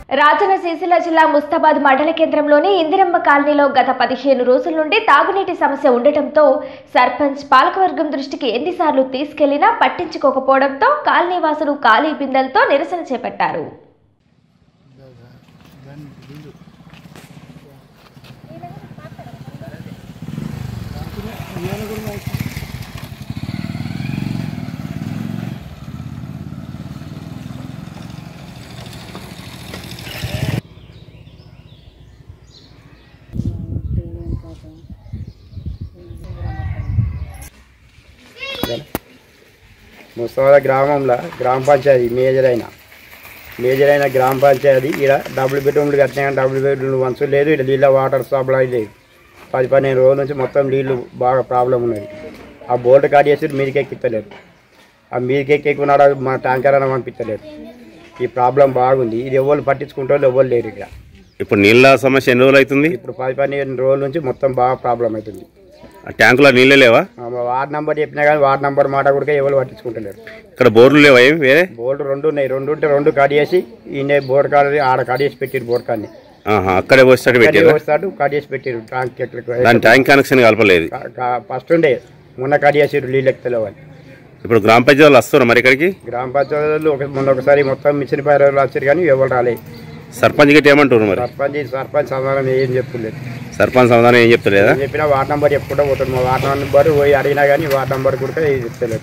రాజన్న సిరిసిల్ల జిల్లా ముస్తాబాద్ మండల కేంద్రంలోని ఇందిరమ్మ కాలనీలో గత పదిహేను రోజుల నుండి తాగునీటి సమస్య ఉండటంతో సర్పంచ్ పాలకవర్గం దృష్టికి ఎన్నిసార్లు తీసుకెళ్లినా పట్టించుకోకపోవడంతో కాలనీ వాసులు ఖాళీ బిందెలతో నిరసన చేపట్టారు ముస్తాబాద్ గ్రామంలో గ్రామ పంచాయతీ మేజర్ అయిన మేజర్ అయిన గ్రామ పంచాయతీ ఇక్కడ డబుల్ బెడ్రూమ్లు కట్టినా కానీ డబుల్ బెడ్రూమ్లు మంచు లేదు ఇక్కడ నీళ్ళ వాటర్ సప్లై లేదు పది పదిహేను రోజుల నుంచి మొత్తం నీళ్లు బాగా ప్రాబ్లం ఉన్నది ఆ బోల్ట్ కాడి చేసి మీదకి ఎక్కిస్తలేరు ఆ మీదకి ఎక్కికున్నాడు మా ట్యాంకర్ అని పంపించలేరు ఈ ప్రాబ్లం బాగుంది ఇది ఎవరు పట్టించుకుంటే ఎవరు లేరు ఇక్కడ ఇప్పుడు నీళ్ళ సమస్య ఎన్ని రోజులు అవుతుంది ఇప్పుడు పది పదిహేను రోజుల నుంచి మొత్తం బాగా ప్రాబ్లం అవుతుంది ఆ ట్యాంకులో నీళ్ళే లేవా ఆ వార్డ్ నెంబర్ చెప్పినా కానీ వార్డ్ నెంబర్ మాట కూడా ఎవరు పట్టించుకుంటలేరు ఇక్కడ బోర్లు లేవా ఏమి వేరే బోర్డు రెండు ఉన్నాయి రెండు ఉంటే రెండు కట్ చేసి ఈయన బోర్డు కాడ ఆడ కట్ చేసి పెట్టిరు బోర్డు కాడిని ఆహా, అక్కడే పోస్తాడు కట్ పెట్టారా వస్తాడు కట్ చేసి పెట్టిరు ట్యాంక్ ఎట్లకు దాని ట్యాంక్ కనెక్షన్ కలపలేదు ఫస్ట్ ఉండే మొన్న కట్ చేసిరు నీళ్ళు ఎక్కుతలేవు అని ఇప్పుడు గ్రామ పంచాయతీ వాళ్ళు వస్తున్నారు మరి ఇక్కడికి గ్రామ పంచాయతీలు ఒక మొన్న ఒకసారి మొత్తం మిషన్ పై రోజులు వచ్చారు కానీ ఎవరు రాలేదు సర్పంచ్ గిట్ట ఏమంటారు మరి సర్పంచ్ సర్పంచ్ సమాధానం ఏం చెప్పులేదు సర్పంచ్ సమాధానం ఏం చెప్తలేదా ఏం చెప్పినా వార్డ్ నెంబర్ చెప్పుకుంటూ పోతాడు మా వార్డ్ నెంబర్ పోయి అడిగినా కానీ వార్డ్ నెంబర్ కూడా ఏం చెప్తలేదు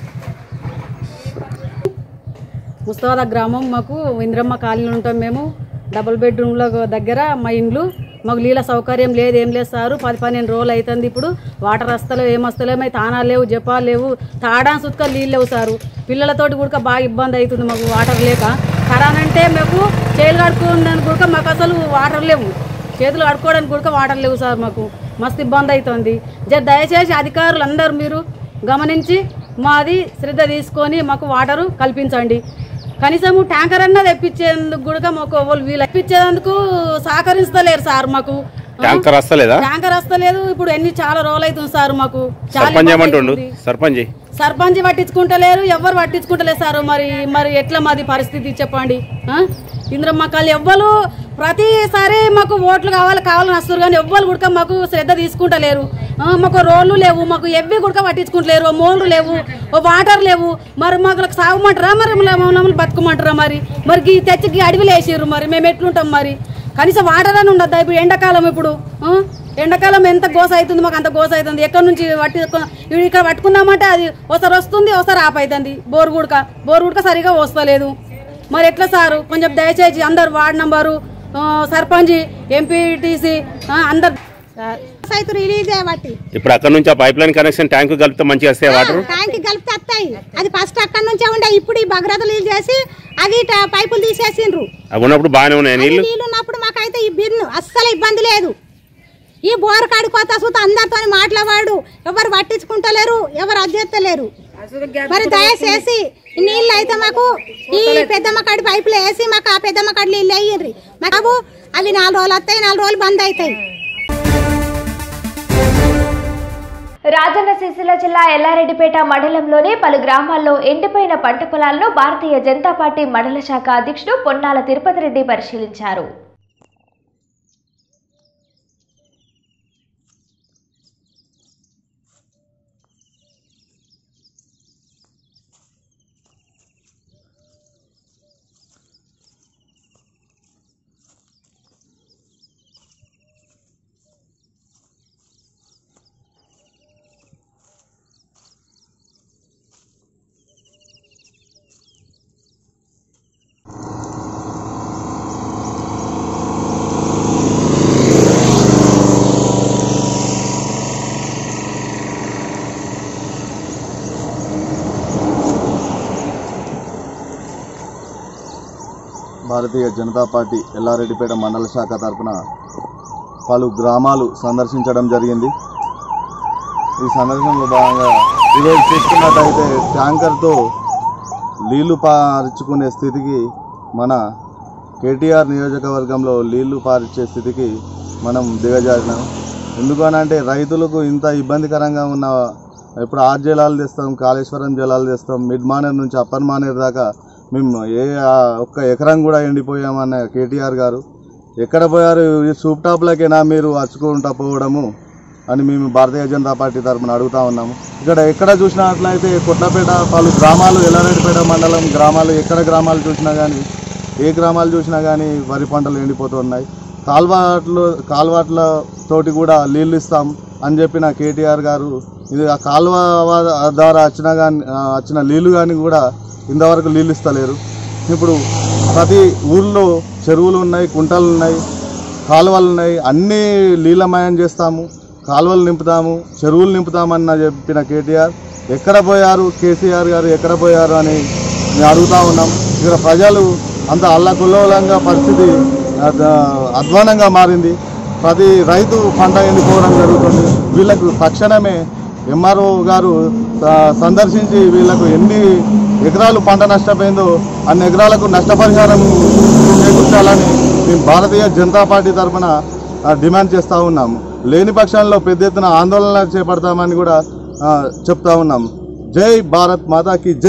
ముస్తాబాద్ గ్రామం మాకు ఇంద్రమ్మ కాలనీ ఉంటాం మేము డబుల్ బెడ్రూమ్ల దగ్గర మా ఇండ్లు మాకు నీళ్ళ సౌకర్యం లేదు ఏం లేదు సారు పది పన్నెండు రోజులు అవుతుంది ఇప్పుడు వాటర్ వస్తలేవు ఏం వస్తలేవు మరి తానాలు లేవు జపాలు లేవు తాడానికి సుత్క నీళ్ళు లేవు సారు పిల్లలతోటి కూడా బాగా ఇబ్బంది అవుతుంది మాకు వాటర్ లేక కరానంటే మాకు చేతులు కడుక్కోవడానికి కూడా మాకు అసలు వాటర్ లేవు చేతులు కడుక్కోవడానికి కూడా వాటర్ లేవు సార్ మాకు మస్తు ఇబ్బంది అవుతుంది జర దయచేసి అధికారులు అందరూ మీరు గమనించి మాది శ్రద్ధ తీసుకొని మాకు వాటరు కల్పించండి కనీసం ట్యాంకర్ అన్న తెప్పించేందుకు కూడా మాకు వాళ్ళు వీళ్ళు తెప్పించేందుకు సహకరిస్తలేరు సార్ మాకు ట్యాంకర్ వస్తలేదా ట్యాంకర్ వస్తలేదు ఇప్పుడు ఎన్ని చాలా రోజులు అవుతుంది సార్ మాకు చాలా సర్పంచ్ ఇబ్బంది ఏమంటుండు అవుతుంది. సర్పంచ్ సర్పంచ్ పట్టించుకుంటలేరు ఎవరు పట్టించుకుంటలేరు సార్ మరి మరి ఎట్లా మాది పరిస్థితి చెప్పండి ఆ? ఇంద్రమ్మ కాళ్ళు ఎవ్వరు ప్రతిసారి మాకు ఓట్లు కావాలి కావాలని వస్తారు కానీ ఎవ్వరు కూడా మాకు శ్రద్ధ తీసుకుంటలేరు ఆ, మాకు రోడ్లు లేవు మాకు ఎవ్వి కూడా పట్టించుకుంటలేరు ఓ మోళ్ళు లేవు ఓ వాటర్ లేవు మరి మాకు సాగమంటారా మరి మమ్మల్ని బతుకమంటారా మరి మరి గీ తెచ్చి గీ అడవిలో వేసిర్రు మరి మేము ఎట్లుంటాం మరి కనీసం వాటర్ అని ఉండద్దా ఇప్పుడు ఎండాకాలం ఇప్పుడు ఆ? ఎండాకాలం ఎంత గోస అవుతుంది మాకు అంత గోస అవుతుంది ఎక్కడి నుంచి పట్టి ఇప్పుడు ఇక్కడ పట్టుకున్నామంటే అది ఒకసారి వస్తుంది ఒకసారి ఆఫ్ అవుతుంది బోర్ గుడక బోర్ గుడక సరిగా వస్తలేదు మరి ఎట్లా సారు కొంచెం దయచేసి అందరు వార్డ్ నంబరు ఆ, సర్పంచ్ ఎంపీటీసీ అందరు సైతు రిలీజ్ చేయబట్టి ఇప్పుడు అక్కడ నుంచి ఆ పైప్ లైన్ కనెక్షన్ ట్యాంక్ కలిపితే మంచిగా వస్తాయి వాటర్ ట్యాంక్ కలిపి వస్తాయి అది ఫస్ట్ అక్కడ నుంచే ఉండే ఇప్పుడు ఈ భద్రతలు రిలీజ్ చేసి అవి ట- పైపులు తీసేసిండ్రు అవి ఉన్నప్పుడు బాగానే ఉన్నాయి అది నీళ్లు నీళ్ళు ఉన్నప్పుడు మాకైతే ఈ బిన్ను అస్సలు ఇబ్బంది లేదు ఈ బోర్ కాడి కొత్త సుత అందరితో మాట్లాడాడు ఎవరు పట్టించుకుంటలేరు ఎవరు అద్దెత్తలేరు మరి దయచేసి ఈ నీళ్ళు అయితే మాకు ఈ పెద్దమ్మ కాడి పైపులు వేసి మాకు ఆ పెద్దమ్మ కాడి నీళ్ళు వేయండి మాకు అవి నాలుగు రోజులు వస్తాయి నాలుగు రోజులు బంద్ అవుతాయి రాజన్న సిరిసిల్ల జిల్లా ఎల్లారెడ్డిపేట మండలంలోని పలు గ్రామాల్లో ఎండిపోయిన పంట పొలాలను భారతీయ జనతా పార్టీ మండల శాఖ అధ్యక్షుడు పొన్నాల తిరుపతి రెడ్డి పరిశీలించారు భారతీయ జనతా పార్టీ ఎల్లారెడ్డిపేట మండల శాఖ తరఫున పలు గ్రామాలు సందర్శించడం జరిగింది ఈ సందర్శనలో భాగంగా ఈరోజు చూసుకున్నట్టయితే ట్యాంకర్తో నీళ్లు పారించుకునే స్థితికి మన కేటీఆర్ నియోజకవర్గంలో నీళ్లు పారించే స్థితికి మనం దిగజారినాం ఎందుకనంటే రైతులకు ఇంత ఇబ్బందికరంగా ఉన్న ఇప్పుడు ఆరు జలాలు తెస్తాం కాళేశ్వరం జలాలు తెస్తాం మిడ్ మానేర్ నుంచి అప్పర్ మానేర్ దాకా మేము ఏ ఆ ఒక్క ఎకరం కూడా ఎండిపోయామన్న కేటీఆర్ గారు ఎక్కడ పోయారు ఈ సూప్ టాప్లకేనా మీరు వచ్చుకుంటా పోవడము అని మేము భారతీయ జనతా పార్టీ తరఫున అడుగుతా ఉన్నాము ఇక్కడ ఎక్కడ చూసినట్లయితే కొట్లపేట పలు గ్రామాలు ఎల్లారెడ్డిపేట మండలం గ్రామాలు ఎక్కడ గ్రామాలు చూసినా కానీ ఏ గ్రామాలు చూసినా కానీ వరి పంటలు ఎండిపోతున్నాయి కాల్వాట్లు కాల్వాట్ల తోటి కూడా నీళ్ళు ఇస్తాం అని చెప్పిన కేటీఆర్ గారు ఇది ఆ కాలువ ద్వారా వచ్చిన కానీ వచ్చిన నీళ్లు కానీ కూడా ఇంతవరకు నీళ్ళు ఇస్తలేరు ఇప్పుడు ప్రతి ఊర్లో చెరువులు ఉన్నాయి కుంటలు ఉన్నాయి కాలువలు ఉన్నాయి అన్నీ నీళ్ళమయం చేస్తాము కాలువలు నింపుతాము చెరువులు నింపుతామన్న చెప్పిన కేటీఆర్ ఎక్కడ పోయారు కేసీఆర్ గారు ఎక్కడ పోయారు అని మేము అడుగుతా ఉన్నాం ఇక్కడ ప్రజలు అంత అల్లకుల్లోలంగా పరిస్థితి అద- అధ్వానంగా మారింది ప్రతి రైతు పంట ఎండిపోవడం జరుగుతుంది వీళ్ళకు తక్షణమే ఎంఆర్ఓ గారు స- సందర్శించి వీళ్ళకు ఎన్ని ఎకరాలు పంట నష్టపోయిందో అన్ని ఎకరాలకు నష్టపరిహారం చేకూర్చాలని మేము భారతీయ జనతా పార్టీ తరఫున ఆ, డిమాండ్ చేస్తూ ఉన్నాము లేని పక్షంలో పెద్ద ఎత్తున ఆందోళన చేపడతామని కూడా ఆ, చెప్తా ఉన్నాము జై భారత్ మాతాకి జై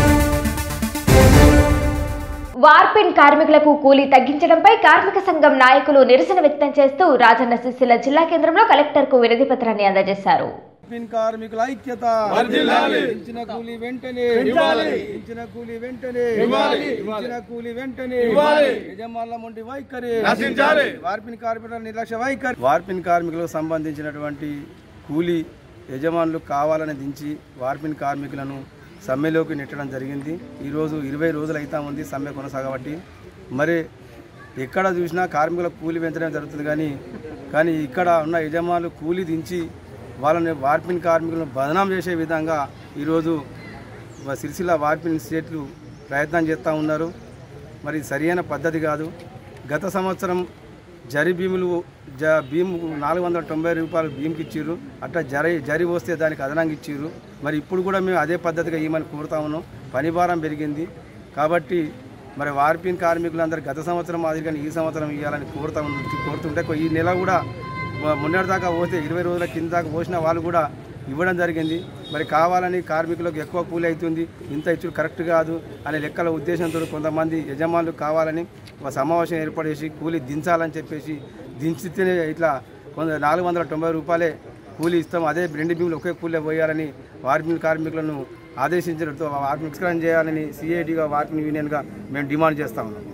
వార్పిన్ కార్మికులకు కూలీ తగ్గించడంపై కార్మిక సంఘం నాయకులు నిరసన వ్యక్తం చేస్తూ రాజన్న సిరిసిల్ల జిల్లా కేంద్రంలో కలెక్టర్కు వినతి పత్రాన్ని అందజేశారు పిన్ కార్మికుల ఐక్యత ఇచ్చిన కూలీ వెంటనే ఇచ్చిన కూలీ వెంటనే ఇచ్చిన కూలీ వెంటనే యజమానుల మొండి వైఖరి వార్పిన్ కార్మికుల నిర్లక్ష్య వైఖరి వార్పిన్ కార్మికులకు సంబంధించినటువంటి కూలీ యజమానులు కావాలని దించి వార్పిన్ కార్మికులను సమ్మెలోకి నెట్టడం జరిగింది ఈరోజు ఇరవై రోజులు అవుతా ఉంది సమ్మె కొనసాగబట్టి మరి ఎక్కడ చూసినా కార్మికుల కూలి పెంచడం జరుగుతుంది కానీ కానీ ఇక్కడ ఉన్న యజమానులు కూలి దించి వాళ్ళని వార్పిన్ కార్మికులను బదనాం చేసే విధంగా ఈరోజు వ- సిరిసిల్ల వార్పిన్ స్టేట్లు ప్రయత్నం చేస్తూ ఉన్నారు మరి ఇది సరియైన పద్ధతి కాదు గత సంవత్సరం జరి భీములు జ భీము నాలుగు వందల తొంభై రూపాయలు భీముకి ఇచ్చిర్రు అట్లా జరి జరి వస్తే దానికి అదనంగా ఇచ్చిర్రు మరి ఇప్పుడు కూడా మేము అదే పద్ధతిగా ఇవ్వమని కోరుతా ఉన్నాం పని భారం పెరిగింది కాబట్టి మరి వార్పిన్ కార్మికులందరూ గత సంవత్సరం మాదిరిగా ఈ సంవత్సరం ఇవ్వాలని కోరుతా ఉంది కోరుతుంటే ఈ నెల కూడా మ- మొన్నటి దాకా పోతే ఇరవై రోజుల కింద దాకా పోసిన వాళ్ళు కూడా ఇవ్వడం జరిగింది మరి కావాలని కార్మికులకు ఎక్కువ కూలి అవుతుంది ఇంత ఇచ్చుడు కరెక్ట్ కాదు అనే లెక్కల ఉద్దేశంతో కొంతమంది యజమానులు కావాలని ఒక సమావేశం ఏర్పాటు చేసి కూలి దించాలని చెప్పేసి దించితేనే ఇట్లా కొంత నాలుగు వందల తొంభై రూపాయలే కూలి ఇస్తాం అదే రెండు భీములు ఒకే కూలే పోయాలని వార్పిన్ కార్మికులను ఆదేశించడంతో ఆత్మస్కరణ చేయాలని సిఐటిగా వార్పిన్ యూనియన్గా మేము డిమాండ్ చేస్తా ఉన్నాం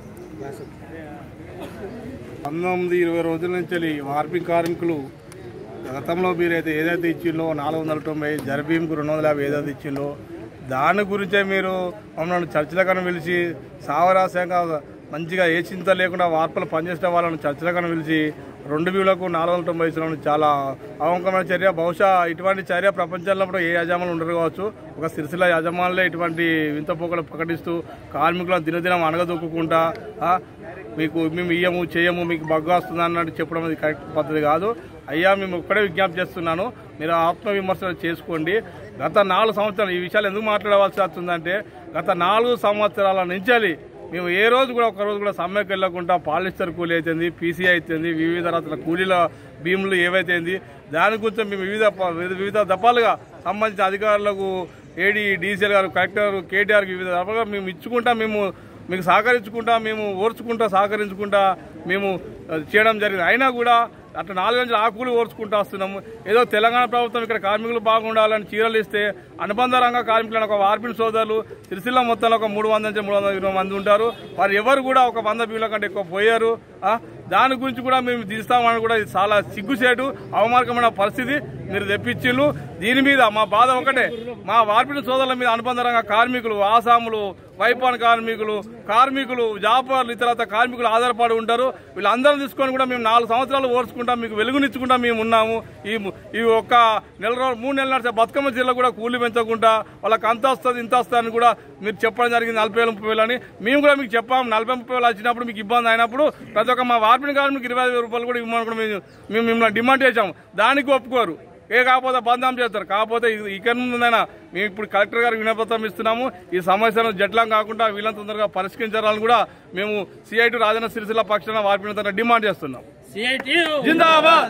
పంతొమ్మిది ఇరవై రోజుల నుంచి వార్పింగ్ కార్మికులు గతంలో మీరైతే ఏదైతే ఇచ్చిందో నాలుగు వందల తొంభై జరబీంకు రెండు వందల యాభై ఏదైతే ఇచ్చిందో దాని గురించే మీరు మమ్మల్ని చర్చలకన్నా పిలిచి సావరాశంగా మంచిగా ఏ చింత లేకుండా వార్తలు పనిచేసిన వాళ్ళని చర్చలకన్నా పిలిచి రెండు వీళ్ళకు నాలుగు వందల తొంభై ఇచ్చడం చాలా అవకమైన చర్య బహుశా ఇటువంటి చర్య ప్రపంచంలో కూడా ఏ యజమానులు ఉండరు కావచ్చు ఒక సిరిసిల్ల యజమానులే ఇటువంటి వింత పోకలు ప్రకటిస్తూ కార్మికులను దినదినం అనగదొక్కుంటా ఆ, మీకు మేము ఇయ్యము చేయము మీకు బగ్గు వస్తుంది అన్నట్టు చెప్పడం అది కరెక్ట్ పద్ధతి కాదు అయ్యా మేము ఒక్కడే విజ్ఞప్తి చేస్తున్నాను మీరు ఆత్మవిమర్శలు చేసుకోండి గత నాలుగు సంవత్సరాలు ఈ విషయాలు ఎందుకు మాట్లాడవలసి వస్తుందంటే గత నాలుగు సంవత్సరాల నుంచి మేము ఏ రోజు కూడా ఒక రోజు కూడా సమ్మెకి వెళ్ళకుండా పాలిస్టర్ కూలీ అవుతుంది పీసీ అవుతుంది వివిధ రకాల కూలీల భీములు ఏవైతుంది దాని గురించి మేము వివిధ ప- వివిధ దఫాలుగా సంబంధించిన అధికారులకు ఏడీ డీసీఎల్ గారు కలెక్టర్ కేటీఆర్కి వివిధ దఫాలుగా మేము ఇచ్చుకుంటా మేము మీకు సహకరించుకుంటా మేము ఓర్చుకుంటా సహకరించుకుంటా మేము ఆ, చేయడం జరిగింది అయినా కూడా అట్లా నాలుగు గంటలు ఆకులు ఓర్చుకుంటూ వస్తున్నాము ఏదో తెలంగాణ ప్రభుత్వం ఇక్కడ కార్మికులు బాగుండాలని చీరలు ఇస్తే అనుబంధ రంగ కార్మికులను ఒక వార్పిన్ సోదరులు సిరిసిల్ల మొత్తంలో ఒక మూడు వందల నుంచి మూడు వందల ఇరవై మంది ఉంటారు వారు ఎవరు కూడా ఒక వంద బియ్యుల కంటే ఎక్కువ పోయారు ఆ, దాని గురించి కూడా మేము తీస్తామని కూడా ఇది చాలా సిగ్గుసేటు అవమానకమైన పరిస్థితి మీరు తెప్పించిళ్ళు దీని మీద మా బాధ ఒకటే మా వార్పిన్ సోదరుల మీద అనుబంధ రంగ కార్మికులు ఆసాములు వైపాన్ కార్మికులు కార్మికులు వ్యాపారులు ఇతరత కార్మికులు ఆధారపడి ఉంటారు వీళ్ళందరం తీసుకొని కూడా మేము నాలుగు సంవత్సరాలు ఓర్చుకుంటాం మీకు వెలుగునిచ్చుకుంటా మేము ఉన్నాము ఈ ఈ ఒక్క నెల రోజులు మూడు నెలల నడిచే బతుకమ్మ జిల్లా కూడా కూలి పెంచకుండా వాళ్ళకి అంత వస్తుంది ఇంత వస్తుంది అని కూడా మీరు చెప్పడం జరిగింది నలభై వేలు ముప్పై వేలు అని మేము కూడా మీకు చెప్పాము నలభై ముప్పై వేలు వచ్చినప్పుడు మీకు ఇబ్బంది అయినప్పుడు ప్రతి ఒక్క మా వార్పిన్ కార్మికి ఇరవై ఐదు రూపాయలు కూడా ఇవ్వమని కూడా మేము మేము మిమ్మల్ని డిమాండ్ చేశాము దానికి ఒప్పుకోరు ఏ కాకపోతే బంధం చేస్తారు కాకపోతే ఇది ఇక్కడ ముందైనా మేము ఇప్పుడు కలెక్టర్ గారికి వినపత్రం ఇస్తున్నాము ఈ సమస్యను జట్లం కాకుండా వీళ్ళని తొందరగా పరిష్కరించాలని కూడా మేము సిఐటి రాజన్న సిరిసిల్ల పక్షాన వార్పిన తన డిమాండ్ చేస్తున్నాం జిందాబాద్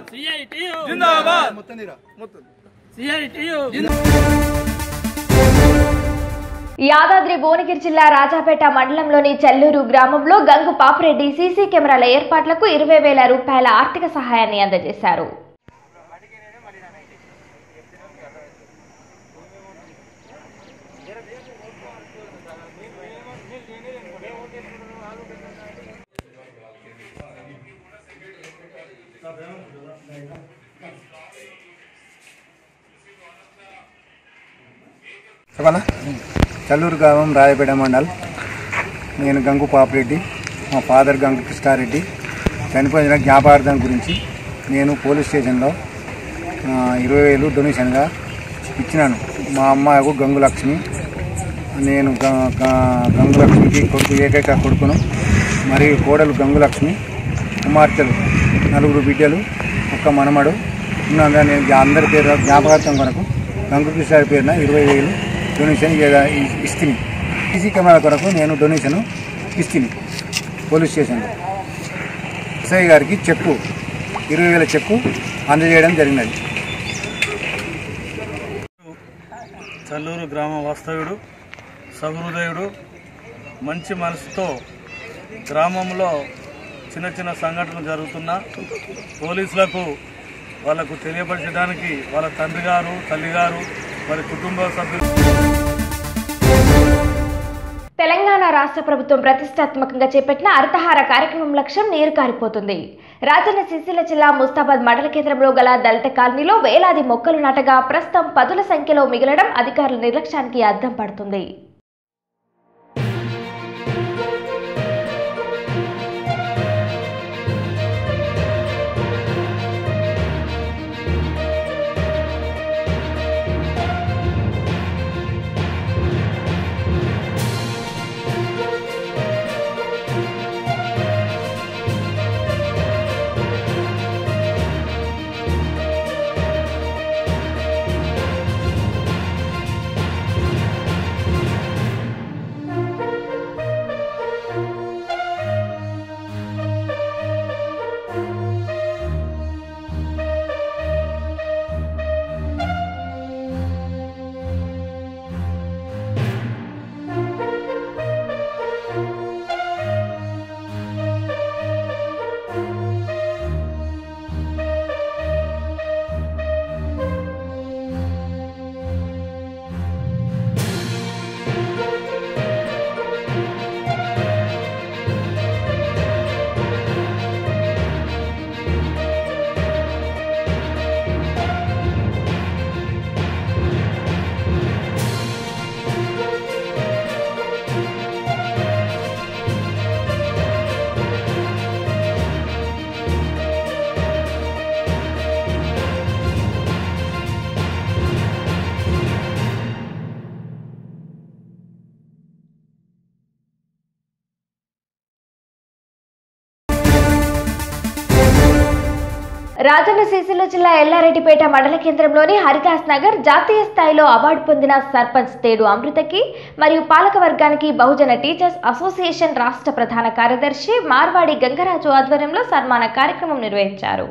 జిందాబాద్ మొత్తం యాదాద్రి భువనగిరి జిల్లా రాజాపేట మండలంలోని చెల్లూరు గ్రామంలో గంగు పాపిరెడ్డి సీసీ కెమెరాల ఏర్పాట్లకు ఇరవై వేల రూపాయల ఆర్థిక సహాయాన్ని అందజేశారు చెప్పాలా చల్లూరు గ్రామం రాయపేట మండల్ నేను గంగు పాపిరెడ్డి మా ఫాదర్ గంగు కృష్ణారెడ్డి చనిపోయిన జ్ఞాపార్థం గురించి నేను పోలీస్ స్టేషన్లో ఆ, ఇరవై వేలు డొనేషన్గా ఇచ్చినాను మా అమ్మాయికు గంగు లక్ష్మి నేను గ- గ- గంగు లక్ష్మికి కొడుకు ఏకైక కొడుకును మరియు కోడలు గంగు లక్ష్మి కుమార్తెలు నలుగురు బిడ్డలు ఒక్క మనమడు ఉన్నందున నేను జ్ఞా- అందరి పేరు జ్ఞాపకార్థం కొరకు గంగు కృష్ణారి పేరున ఇరవై వేలు డొనేషన్ ఇయ్య- ఇ- ఇస్తిని సీసీ కెమెరా కొరకు నేను డొనేషన్ ఇస్తిని పోలీస్ స్టేషన్లో ఎస్ఐ గారికి చెక్కు ఇరవై వేల చెక్కు అందజేయడం జరిగినది చల్లూరు గ్రామ వాస్తవ్యుడు సహృదయుడు మంచి మనసుతో గ్రామంలో చిన్న చిన్న సంఘటనలు జరుగుతున్నా పోలీసులకు వాళ్ళకు తెలియపరచడానికి వాళ్ళ తండ్రి గారు తల్లి గారు మరి కుటుంబ సభ్యులు తెలంగాణ రాష్ట్ర ప్రభుత్వం ప్రతిష్టాత్మకంగా చేపట్టిన అర్థహార కార్యక్రమం లక్ష్యం నీరు కారిపోతుంది రాజన్న సిరిసిల్ల జిల్లా ముస్తాబాద్ మండల కేంద్రంలో గల దళిత కాలనీలో వేలాది మొక్కలు నాటగా ప్రస్తుతం పదుల సంఖ్యలో మిగలడం అధికారుల నిర్లక్ష్యానికి అద్దం పడుతుంది రాజన్న సిరిసిల్ల జిల్లా ఎల్లారెడ్డిపేట మండల కేంద్రంలోని హరిదాస్ నగర్ జాతీయ స్థాయిలో అవార్డు పొందిన సర్పంచ్ తేడు అమృతకి మరియు పాలక వర్గానికి బహుజన టీచర్స్ అసోసియేషన్ రాష్ట్ర ప్రధాన కార్యదర్శి మార్వాడి గంగరాజు ఆధ్వర్యంలో సన్మాన కార్యక్రమం నిర్వహించారు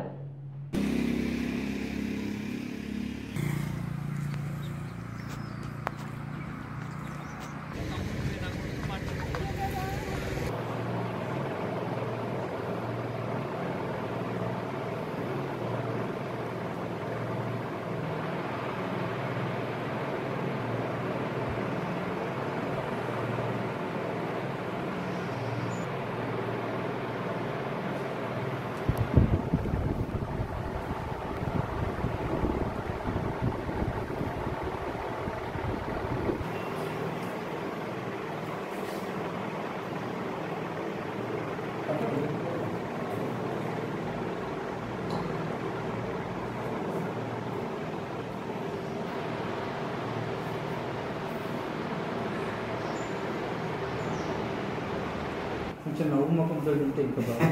కొంచెం నవ్వు ముఖంతో ఉంటే ఇంకా బాగా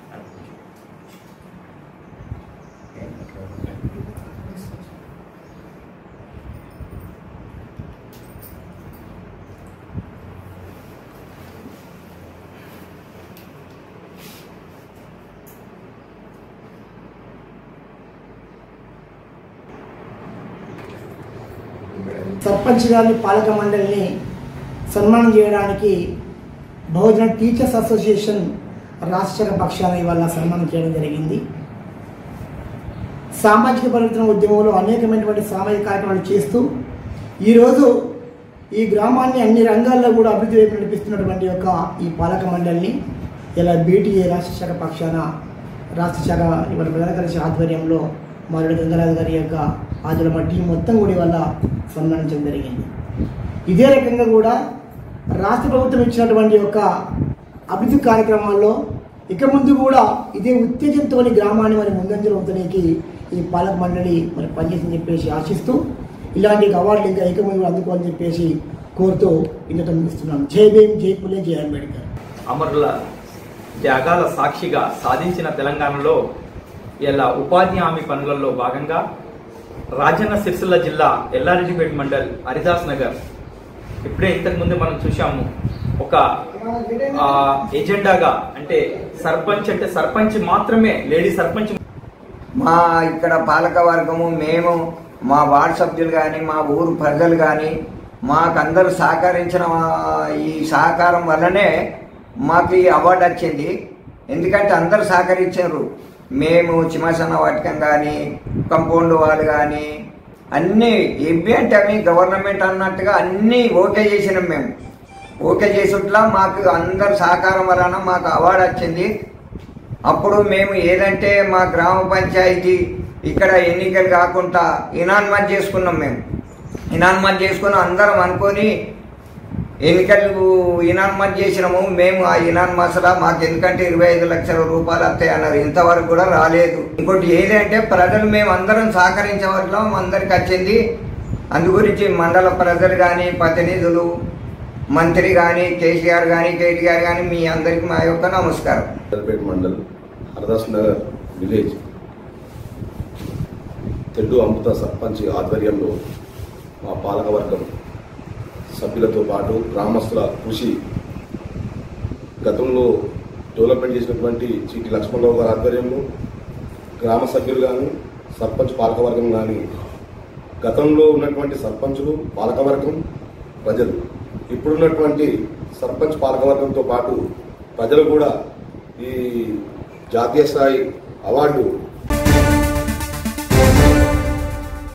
సర్పంచ్ గారిని పాలక మండలిని సన్మానం చేయడానికి బహుజన టీచర్స్ అసోసియేషన్ రాష్ట్ర శాఖ పక్షాన ఇవాళ సన్మానం చేయడం జరిగింది సామాజిక పరివర్తన ఉద్యమంలో అనేకమైనటువంటి సామాజిక కార్యక్రమాలు చేస్తూ ఈరోజు ఈ గ్రామాన్ని అన్ని రంగాల్లో కూడా అభివృద్ధి వైపు నడిపిస్తున్నటువంటి యొక్క ఈ పాలక మండలిని ఇలా బీటీఏ రాష్ట్ర శాఖ పక్షాన రాష్ట్ర శాఖ ఇవాళ ప్రధాన కలిసి ఆధ్వర్యంలో మారుడి గంగరాజు గారి యొక్క ఆధ్వర్యంలో టీం మొత్తం కూడా ఇవాళ సన్మానించడం జరిగింది ఇదే రకంగా కూడా రాష్ట్ర ప్రభుత్వం ఇచ్చినటువంటి యొక్క అభివృద్ధి కార్యక్రమాల్లో ఇక ముందు కూడా ఇదే ఉత్తేజంతో గ్రామాన్ని మరి ముందంజలు ఉంచడానికి ఈ పాలక మండలి మరి పనిచేసిందని చెప్పేసి ఆశిస్తూ ఇలాంటి అవార్డులు ఇంకా ఇక ముందు అందుకోవాలని చెప్పేసి కోరుతూ ఇంతతో ముగిస్తున్నాను జై భీమ్ జై పులే జై అంబేద్కర్ అమరుల త్యాగాల సాక్షిగా సాధించిన తెలంగాణలో ఇలా ఉపాధి హామీ పనులలో భాగంగా రాజన్న సిరిసిల్ల జిల్లా ఎల్లారెడ్డిపేట మండల్ హరిదాస్ నగర్ ఇప్పుడే ఇంతకు ముందు మనం చూశాము ఒక ఆ, ఎజెండాగా అంటే సర్పంచ్ అంటే సర్పంచ్ మాత్రమే లేడీ సర్పంచ్ మా ఇక్కడ పాలక వర్గము మేము మా వార్డు సభ్యులు కానీ మా ఊరు ప్రజలు కానీ మాకందరూ సహకరించిన ఆ, ఈ సహకారం వల్లనే మాకు ఈ అవార్డు వచ్చింది ఎందుకంటే అందరూ సహకరించారు మేము చిమసన వాటకం కానీ కంపౌండ్ వాళ్ళు కానీ అన్నీ ఇవి అంటే అవి గవర్నమెంట్ అన్నట్టుగా అన్నీ ఓకే చేసినాం మేము ఓకే చేసుట్లా మాకు అందరు సహకారం వలన మాకు అవార్డు వచ్చింది అప్పుడు మేము ఏదంటే మా గ్రామ పంచాయతీ ఇక్కడ ఎన్నికలు కాకుండా ఇనాన్మత్ చేసుకున్నాం మేము ఇనాన్మత్ చేసుకుని అందరం అనుకొని ఎన్నికలు ఇనాన్మత్ చేసినాము మేము ఆ ఇనాన్మస్లా మాకు ఎందుకంటే ఇరవై ఐదు లక్షల రూపాయలు వస్తాయి అన్నారు ఇంతవరకు కూడా రాలేదు ఇంకోటి ఏదంటే ప్రజలు మేము అందరం సహకరించే వల్ల అందరికి వచ్చింది అందు గురించి మండల ప్రజలు కానీ ప్రతినిధులు మంత్రి కానీ కేసీఆర్ కానీ కేటీఆర్ కానీ మీ అందరికి మా యొక్క నమస్కారం పేట మండల్ హరదాస్ నగర్ విలేజ్ తెడ్డు అమృత సర్పంచ్ ఆధ్వర్యంలో మా పాలకవర్గం సభ్యులతో పాటు గ్రామస్తుల కృషి గతంలో డెవలప్మెంట్ చేసినటువంటి చీటి లక్ష్మణరావు గారి ఆధ్వర్యంలో గ్రామ సభ్యులు కానీ సర్పంచ్ పాలకవర్గం కానీ గతంలో ఉన్నటువంటి సర్పంచులు పాలకవర్గం ప్రజలు ఇప్పుడున్నటువంటి సర్పంచ్ పాలకవర్గంతో పాటు ప్రజలు కూడా ఈ జాతీయ స్థాయి అవార్డు